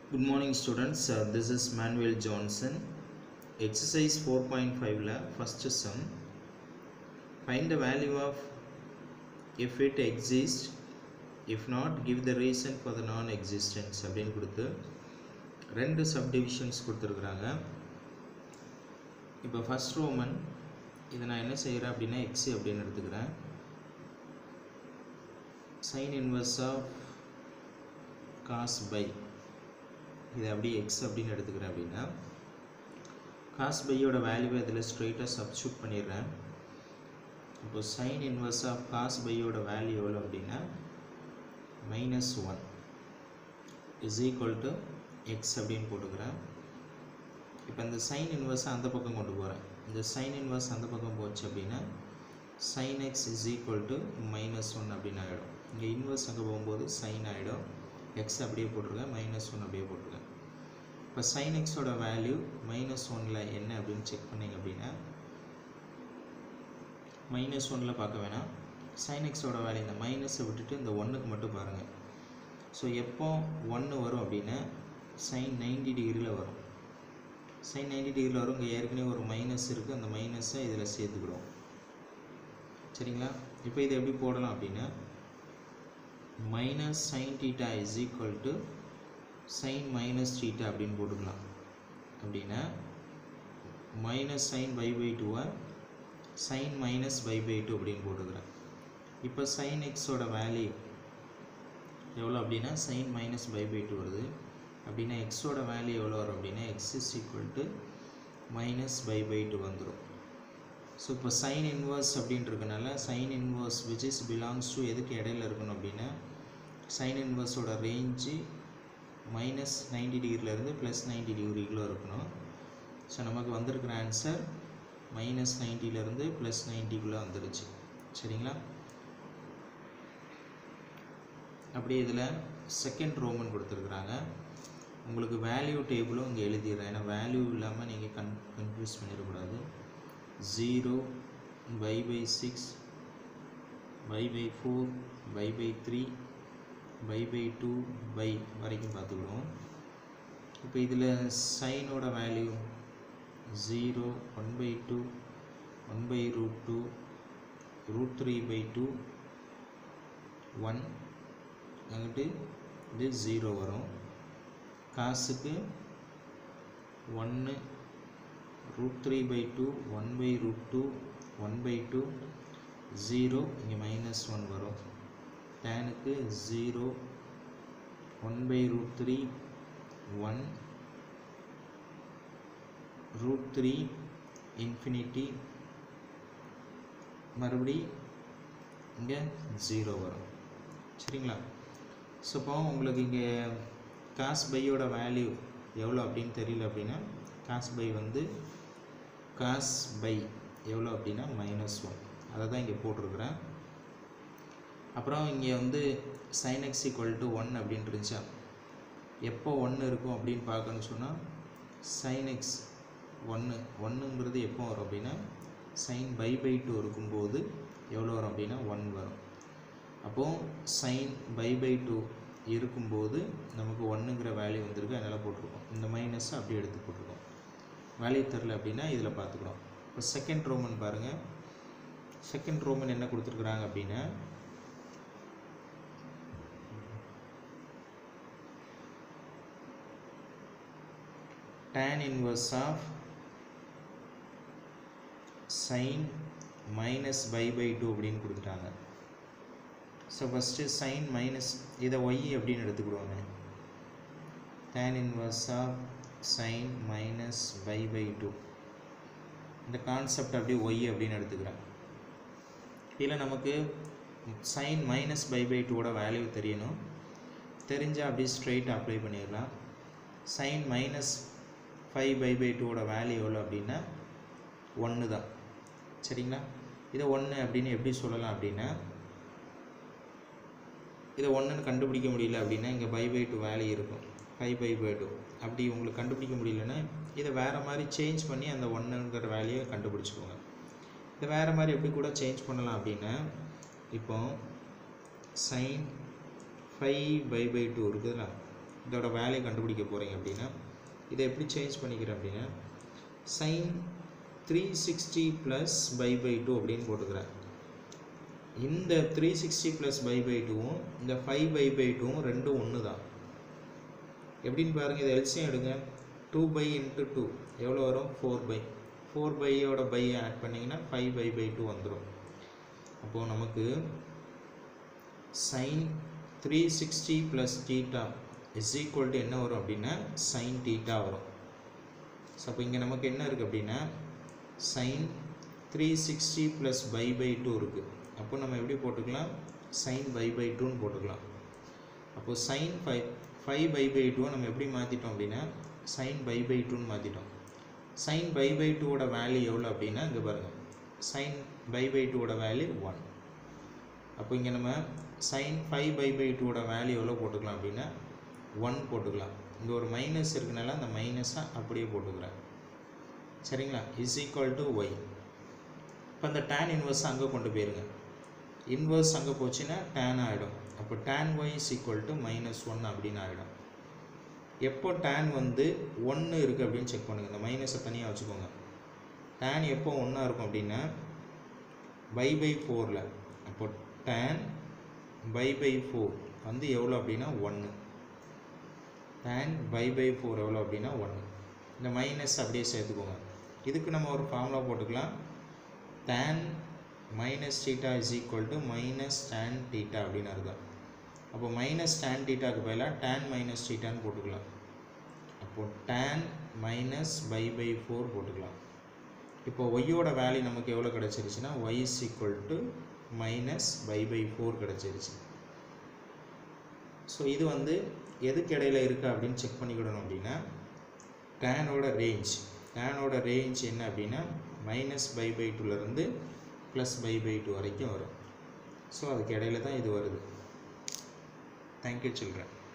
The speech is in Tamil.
Good morning students, uh, this is Manuel Johnson. Exercise 4.5 ல first sum. Find the value of if it exists, if not give the reason for the non-existence அப்படின்னு கொடுத்து ரெண்டு சப்டிவிஷன்ஸ் கொடுத்துருக்குறாங்க இப்போ ஃபஸ்ட் ரோமன் இதை நான் என்ன செய்கிறேன் அப்படின்னா எக்ஸி அப்படின்னு எடுத்துக்கிறேன் sine inverse of cos pi இதை அப்படியே எக்ஸ் அப்படின்னு எடுத்துக்கிறேன் அப்படின்னா காஸ் பையோட வேல்யூவை இதில் ஸ்ட்ரெயிட்டாக சப்ஸ்டியூட் பண்ணிடுறேன் இப்போ சைன் இன்வர்ஸ் ஆஃப் காஸ் பையோட வேல்யூ எவ்வளோ அப்படின்னா minus one is equal to x அப்படின்னு போட்டுக்கிறேன் இப்போ இந்த சைன் இன்வர்ஸை அந்த பக்கம் கொண்டு போகிறேன் இந்த சைன் இன்வர்ஸ் அந்த பக்கம் போச்சு அப்படின்னா sine x is equal to minus one அப்படின்னு ஆகிடும் இங்கே இன்வர்ஸ் அங்கே போகும்போது சைன் ஆகிடும் எக்ஸ் அப்படியே போட்டிருக்கேன் மைனஸ் ஒன் அப்படியே போட்டிருக்கேன் இப்போ சைன் எக்ஸோட வேல்யூ மைனஸ் ஒனில் என்ன அப்படின்னு செக் பண்ணிங்க அப்படின்னா மைனஸ் ஒனில் பார்க்க வேணாம் சைன் எக்ஸோட வேல்யூ இந்த மைனஸை விட்டுட்டு இந்த ஒன்றுக்கு மட்டும் பாருங்கள் ஸோ எப்போ ஒன்று வரும் அப்படின்னா சைன் நைன்டி டிகிரியில் வரும் சைன் நைன்டி டிகிரியில் வரும் இங்கே ஏற்கனவே ஒரு மைனஸ் இருக்குது அந்த மைனஸை இதில் சேர்த்துக்கிடுவோம் சரிங்களா இப்போ இதை எப்படி போடலாம் அப்படின்னா minus sine theta is equal to sine minus theta அப்படின்னு போட்டுக்கலாம் அப்படின்னா மைனஸ் சைன் பை பை டூவை sine minus pi by two அப்படின்னு போட்டுக்கிறேன் இப்போ சைன் எக்ஸோட வேல்யூ எவ்வளோ அப்படின்னா sine minus pi by two வருது அப்படின்னா எக்ஸோட வேல்யூ எவ்வளோ வரும் அப்படின்னா x is equal to minus pi by two வந்துடும் ஸோ இப்போ சைன் இன்வர்ஸ் அப்படின்றதுனால sine inverse which is belongs to எதுக்கு இடையில இருக்கணும் அப்படின்னா சைன் இன்வர்ஸோட ரேஞ்சு மைனஸ் நைன்டி டிகிரிலேருந்து ப்ளஸ் நைன்டி டிகிரிக்குள்ளே இருக்கணும் ஸோ நமக்கு வந்திருக்கிற ஆன்சர் மைனஸ் நைன்ட்டிலேருந்து ப்ளஸ் நைன்ட்டிக்குள்ளே வந்துடுச்சு சரிங்களா அப்படியே இதில் செகண்ட் ரோமன் கொடுத்துருக்குறாங்க உங்களுக்கு வேல்யூ டேபிளும் இங்கே எழுதிடுறேன் ஏன்னா வேல்யூ இல்லாமல் நீங்கள் கன் கன்ஃபியூஸ் பண்ணிடக்கூடாது zero pi by six pi by four pi by three pi by two pi வரைக்கும் பார்த்துக்கிடுவோம் இப்போ இதில் சைனோட value zero one by two one by root two root three by two one அங்கிட்டு இது ஜீரோ வரும் காசுக்கு ஒன்று root three by two one by root two one by two zero இங்கே மைனஸ் ஒன் வரும் டேனுக்கு zero one by root three one root three infinity மறுபடி இங்கே ஜீரோ வரும் சரிங்களா ஸோ இப்போ உங்களுக்கு இங்கே காஸ் பையோட வேல்யூ எவ்வளோ அப்படின்னு தெரியல அப்படின்னா காஸ் பை வந்து காஸ் பை எவ்வளோ அப்படின்னா மைனஸ் ஒன் அதை தான் இங்கே போட்டிருக்கிறேன் அப்புறம் இங்கே வந்து sine x equal to one அப்படின்னு இருந்துச்சா எப்போ ஒன்று இருக்கும் அப்படின்னு பார்க்கணும்னு சொன்னால் சைன் எக்ஸ் ஒன்று ஒன்றுங்கிறது எப்போ வரும் அப்படின்னா சைன் பை பை டூ இருக்கும்போது எவ்வளோ வரும் அப்படின்னா ஒன் வரும் அப்போது சைன் பை பை டூ இருக்கும்போது நமக்கு ஒன்றுங்கிற வேல்யூ வந்திருக்கு அதனால் போட்டிருக்கோம் இந்த மைனஸை அப்படியே எடுத்து போட்டிருக்கோம் வேல்யூ தெரில அப்படின்னா இதில் பார்த்துக்கிறோம் இப்போ செகண்ட் ரோமன் பாருங்கள் செகண்ட் ரோமன் என்ன கொடுத்துருக்குறாங்க அப்படின்னா tan inverse of sin minus pi by two அப்படின்னு கொடுத்துட்டாங்க ஸோ ஃபஸ்ட்டு சைன் மைனஸ் இதை ஒய் அப்படின்னு எடுத்துக்கிடுவாங்க tan inverse of sine minus pi by two இந்த கான்செப்ட் அப்படியே ஒய் அப்படின்னு எடுத்துக்கிறேன் இதில் நமக்கு சைன் மைனஸ் பை பை டூவோட வேல்யூ தெரியணும் தெரிஞ்சால் அப்படியே ஸ்ட்ரெயிட் அப்ளை பண்ணிடலாம் sine minus five pi by டூவோட வேல்யூ எவ்வளோ அப்படின்னா ஒன்று தான் சரிங்களா இதை ஒன்று அப்படின்னு எப்படி சொல்லலாம் அப்படின்னா இதை ஒன்றுன்னு கண்டுபிடிக்க முடியல அப்படின்னா இங்கே பை பை டூ வேல்யூ இருக்கும் ஃபைவ் பை பை டூ அப்படி உங்களுக்கு கண்டுபிடிக்க முடியலன்னா இதை வேறு மாதிரி சேஞ்ச் பண்ணி அந்த ஒன்றுங்கிற வேல்யூவை கண்டுபிடிச்சிக்கோங்க இதை வேறு மாதிரி எப்படி கூட சேஞ்ச் பண்ணலாம் அப்படின்னா இப்போ sine five pi by two இருக்குதுல்ல இதோட வேல்யூ கண்டுபிடிக்க போகிறீங்க அப்படின்னா இதை எப்படி சேஞ்ச் பண்ணிக்கிறேன் அப்படின்னா sine three sixty plus pi by two அப்படின்னு போட்டுக்கிறேன் இந்த three sixty plus pi by டூவும் இந்த ஃபைவ் பை பை டூவும் ரெண்டும் ஒன்று தான் எப்படின்னு பாருங்கள் இதை எல்சியம் எடுங்க டூ பை இன்ட்டு டூ எவ்வளோ வரும் ஃபோர் பை ஃபோர் பையோட பை ஆட் பண்ணிங்கன்னா ஃபைவ் பை பை டூ வந்துடும் அப்போது நமக்கு sine three sixty plus theta is equal to என்ன வரும் அப்படின்னா சைன் டீட்டா வரும் ஸோ அப்போ இங்கே நமக்கு என்ன இருக்குது அப்படின்னா sine three sixty plus pi by two இருக்குது அப்போ நம்ம எப்படி போட்டுக்கலாம் சைன் பை பை டூன்னு போட்டுக்கலாம் அப்போது sine five five pi by டூவை நம்ம எப்படி மாற்றிட்டோம் அப்படின்னா சைன் பை பை டூன்னு மாற்றிட்டோம் சைன் பை பை டூவோட வேல்யூ எவ்வளோ அப்படின்னா இங்கே பாருங்கள் சைன் பை பை டூவோட வேல்யூ ஒன் அப்போ இங்கே நம்ம சைன் ஃபைவ் பை பை டூவோட வேல்யூ எவ்வளோ போட்டுக்கலாம் அப்படின்னா ஒன் போட்டுக்கலாம் இங்கே ஒரு மைனஸ் இருக்கனால அந்த மைனஸை அப்படியே போட்டுக்கிறேன் சரிங்களா இஸ் ஈக்குவல் டு ஒய் இப்போ அந்த டேன் இன்வர்ஸ் அங்கே கொண்டு போயிருங்க இன்வர்ஸ் அங்கே போச்சுன்னா டேன் ஆகிடும் அப்போ tan y is equal to minus one அப்படின்னு ஆகிடும் எப்போ டேன் வந்து ஒன்று இருக்குது அப்படின்னு செக் பண்ணுங்கள் இந்த மைனஸை தனியாக வச்சுக்கோங்க டேன் எப்போ ஒன்றா இருக்கும் அப்படின்னா பை பை ஃபோரில் அப்போ டேன் பை பை ஃபோர் வந்து எவ்வளோ அப்படின்னா ஒன்று டேன் பை பை ஃபோர் எவ்வளோ அப்படின்னா ஒன்று இந்த மைனஸ் அப்படியே சேர்த்துக்கோங்க இதுக்கு நம்ம ஒரு ஃபார்முலா போட்டுக்கலாம் tan minus theta is equal to minus tan theta அப்படின்னு அர்த்தம் அப்போ மைனஸ் டேன் டீட்டாக்கு பதிலாக டேன் மைனஸ் டீட்டான்னு போட்டுக்கலாம் அப்போது tan minus pi by four போட்டுக்கலாம் இப்போ ஒய்யோட வேல்யூ நமக்கு எவ்வளோ கிடச்சிருச்சுன்னா y is equal to minus pi by four கிடச்சிருச்சு ஸோ இது வந்து எதுக்கு இடையில இருக்குது அப்படின்னு செக் பண்ணிக்கிடணும் அப்படின்னா டேனோட ரேஞ்ச் டேனோட ரேஞ்ச் என்ன அப்படின்னா மைனஸ் பை பை டூலேருந்து ப்ளஸ் பை பை டூ வரைக்கும் வரும் ஸோ அதுக்கு இடையில தான் இது வருது தேங்க்யூ சில்ட்ரன்